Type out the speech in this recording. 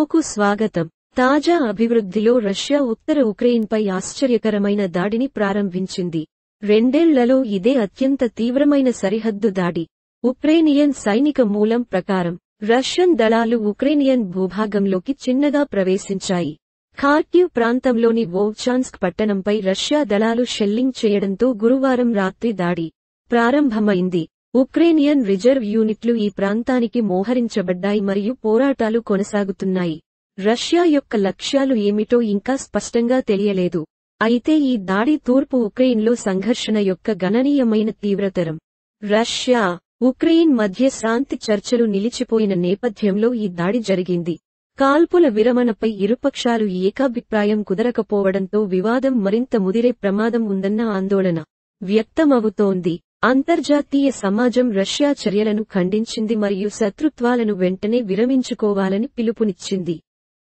షోకు స్వాగతం తాజా అభివృద్ధిలో రష్యా ఉత్తర ఉక్రెయిన్పై ఆశ్చర్యకరమైన దాడిని ప్రారంభించింది రెండేళ్లలో ఇదే అత్యంత తీవ్రమైన సరిహద్దు దాడి ఉక్రేనియన్ సైనిక మూలం ప్రకారం రష్యన్ దళాలు ఉక్రేనియన్ భూభాగంలోకి చిన్నగా ప్రవేశించాయి ఖార్కివ్ ప్రాంతంలోని వోవ్చాన్స్క్ పట్టణంపై రష్యా దళాలు షెల్లింగ్ చేయడంతో గురువారం రాత్రి దాడి ప్రారంభమైంది ఉక్రేనియన్ రిజర్వ్ యూనిట్లు ఈ ప్రాంతానికి మోహరించబడ్డాయి మరియు పోరాటాలు కొనసాగుతున్నాయి రష్యా యొక్క లక్ష్యాలు ఏమిటో ఇంకా స్పష్టంగా తెలియలేదు అయితే ఈ దాడి తూర్పు ఉక్రెయిన్లో సంఘర్షణ యొక్క గణనీయమైన తీవ్రతరం రష్యా ఉక్రెయిన్ మధ్య శాంతి చర్చలు నిలిచిపోయిన నేపథ్యంలో ఈ దాడి జరిగింది కాల్పుల విరమణపై ఇరుపక్షాలు ఏకాభిప్రాయం కుదరకపోవడంతో వివాదం మరింత ముదిరే ప్రమాదం ఉందన్న ఆందోళన వ్యక్తమవుతోంది అంతర్జాతీయ సమాజం రష్యా చర్యలను ఖండించింది మరియు శత్రుత్వాలను వెంటనే విరమించుకోవాలని పిలుపునిచ్చింది